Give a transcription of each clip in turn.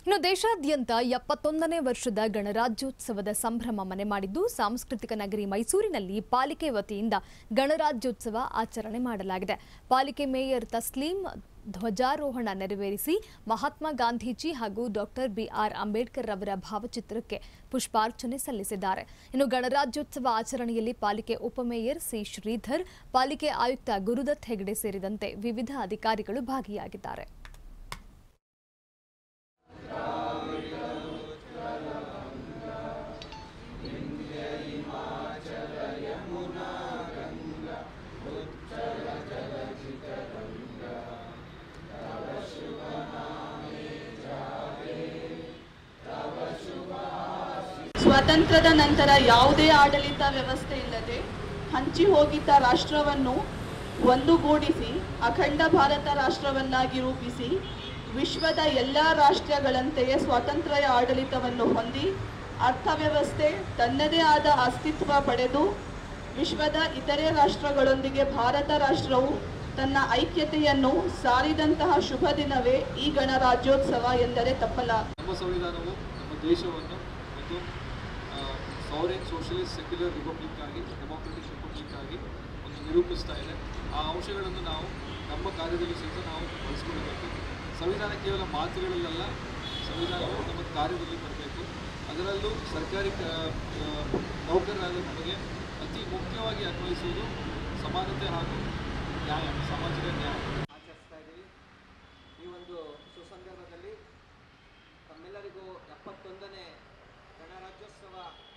ಇನ್ನು ದೇಶಾದ್ಯಂತ ಎಪ್ಪತ್ತೊಂದನೇ ವರ್ಷದ ಗಣರಾಜ್ಯೋತ್ಸವದ ಸಂಭ್ರಮ ಮನೆ ಮಾಡಿದ್ದು ಸಾಂಸ್ಕೃತಿಕ ನಗರಿ ಮೈಸೂರಿನಲ್ಲಿ ಪಾಲಿಕೆ ವತಿಯಿಂದ ಗಣರಾಜ್ಯೋತ್ಸವ ಆಚರಣೆ ಮಾಡಲಾಗಿದೆ ಪಾಲಿಕೆ ಮೇಯರ್ ತಸ್ಲೀಂ ಧ್ವಜಾರೋಹಣ ನೆರವೇರಿಸಿ ಮಹಾತ್ಮ ಗಾಂಧೀಜಿ ಹಾಗೂ ಡಾಕ್ಟರ್ ಬಿಆರ್ ಅಂಬೇಡ್ಕರ್ ಅವರ ಭಾವಚಿತ್ರಕ್ಕೆ ಪುಷ್ಪಾರ್ಚನೆ ಸಲ್ಲಿಸಿದ್ದಾರೆ ಇನ್ನು ಗಣರಾಜ್ಯೋತ್ಸವ ಆಚರಣೆಯಲ್ಲಿ ಪಾಲಿಕೆ ಉಪಮೇಯರ್ ಸಿ ಶ್ರೀಧರ್ ಪಾಲಿಕೆ ಆಯುಕ್ತ ಗುರುದತ್ ಹೆಗಡೆ ಸೇರಿದಂತೆ ವಿವಿಧ ಅಧಿಕಾರಿಗಳು ಭಾಗಿಯಾಗಿದ್ದಾರೆ ಸ್ವಾತಂತ್ರ್ಯದ ನಂತರ ಯಾವುದೇ ಆಡಳಿತ ವ್ಯವಸ್ಥೆ ಇಲ್ಲದೆ ಹಂಚಿ ಹೋಗಿದ್ದ ರಾಷ್ಟ್ರವನ್ನು ಒಂದುಗೂಡಿಸಿ ಅಖಂಡ ಭಾರತ ರಾಷ್ಟ್ರವನ್ನಾಗಿ ರೂಪಿಸಿ ವಿಶ್ವದ ಎಲ್ಲ ರಾಷ್ಟ್ರಗಳಂತೆಯೇ ಸ್ವಾತಂತ್ರ್ಯ ಆಡಳಿತವನ್ನು ಹೊಂದಿ ಅರ್ಥವ್ಯವಸ್ಥೆ ತನ್ನದೇ ಆದ ಅಸ್ತಿತ್ವ ಪಡೆದು ವಿಶ್ವದ ಇತರೆ ರಾಷ್ಟ್ರಗಳೊಂದಿಗೆ ಭಾರತ ರಾಷ್ಟ್ರವು ತನ್ನ ಐಕ್ಯತೆಯನ್ನು ಸಾರಿದಂತಹ ಶುಭ ದಿನವೇ ಈ ಗಣರಾಜ್ಯೋತ್ಸವ ಎಂದರೆ ತಪ್ಪಲ ನಮ್ಮ ಸಂವಿಧಾನವು ನಮ್ಮ ದೇಶವನ್ನು ಒಂದು ಸಾವರೆನ್ ಸೋಷಲಿಸ್ಟ್ ಸೆಕ್ಯುಲರ್ ರಿಪಬ್ಲಿಕ್ ಆಗಿ ಡೆಮೋಕ್ರೆಟಿಕ್ ರಿಪಬ್ಲಿಕ್ ಆಗಿ ಒಂದು ನಿರೂಪಿಸ್ತಾ ಇದೆ ಆ ಅಂಶಗಳನ್ನು ನಾವು ನಮ್ಮ ಕಾರ್ಯದಲ್ಲಿ ಸಹಿತ ನಾವು ಬಳಸ್ಕೊಳ್ಬೇಕು ಸಂವಿಧಾನ ಕೇವಲ ಮಾತುಗಳಲ್ಲ ಸಂವಿಧಾನವು ನಮ್ಮ ಕಾರ್ಯದಲ್ಲಿ ಬರಬೇಕು ಅದರಲ್ಲೂ ಸರ್ಕಾರಿ ಕ- ಆ, ನೌಕರರಾದ ನಮಗೆ ಅತಿ ಮುಖ್ಯವಾಗಿ ಅನ್ವಯಿಸುವುದು ಸಮಾನತೆ ಹಾಗೂ ನ್ಯಾಯ ಸಾಮಾಜಿಕ ನ್ಯಾಯ ಆಚರಿಸ್ತಾ ಇದ್ದೀವಿ ಈ ಒಂದು ಸುಸಂದರ್ಭದಲ್ಲಿ ತಮ್ಮೆಲ್ಲರಿಗೂ ಎಪ್ಪತ್ತೊಂದನೇ ಗಣರಾಜ್ಯೋತ್ಸವ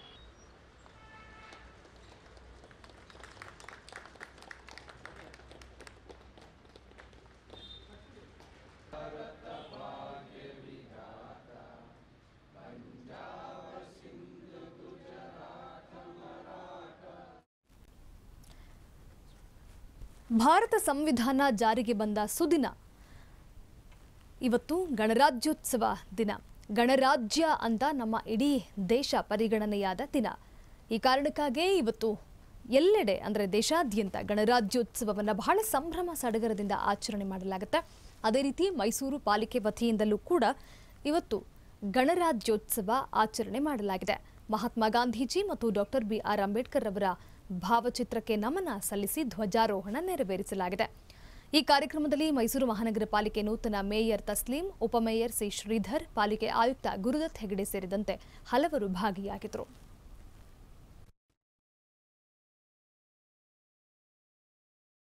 ಭಾರತ ಸಂವಿಧಾನ ಜಾರಿಗೆ ಬಂದ ಸುದಿನ ಇವತ್ತು ಗಣರಾಜ್ಯೋತ್ಸವ ದಿನ ಗಣರಾಜ್ಯ ಅಂತ ನಮ್ಮ ಇಡೀ ದೇಶ ಪರಿಗಣನೆಯಾದ ದಿನ ಈ ಕಾರಣಕ್ಕಾಗೇ ಇವತ್ತು ಎಲ್ಲೆಡೆ ಅಂದರೆ ದೇಶಾದ್ಯಂತ ಗಣರಾಜ್ಯೋತ್ಸವವನ್ನು ಬಹಳ ಸಂಭ್ರಮ ಸಡಗರದಿಂದ ಆಚರಣೆ ಮಾಡಲಾಗುತ್ತೆ ಅದೇ ರೀತಿ ಮೈಸೂರು ಪಾಲಿಕೆ ವತಿಯಿಂದಲೂ ಕೂಡ ಇವತ್ತು ಗಣರಾಜ್ಯೋತ್ಸವ ಆಚರಣೆ ಮಾಡಲಾಗಿದೆ ಮಹಾತ್ಮ ಗಾಂಧೀಜಿ ಮತ್ತು ಡಾಕ್ಟರ್ ಬಿ ಆರ್ ಅಂಬೇಡ್ಕರ್ ಅವರ ಭಾವಚಿತ್ರಕ್ಕೆ ನಮನ ಸಲ್ಲಿಸಿ ಧ್ವಜಾರೋಹಣ ನೆರವೇರಿಸಲಾಗಿದೆ ಈ ಕಾರ್ಯಕ್ರಮದಲ್ಲಿ ಮೈಸೂರು ಮಹಾನಗರ ಪಾಲಿಕೆ ನೂತನ ಮೇಯರ್ ತಸ್ಲೀಂ ಉಪಮೇಯರ್ ಸಿ ಶ್ರೀಧರ್ ಪಾಲಿಕೆ ಆಯುಕ್ತ ಗುರುದತ್ ಹೆಗಡೆ ಸೇರಿದಂತೆ ಹಲವರು ಭಾಗಿಯಾಗಿದ್ದರು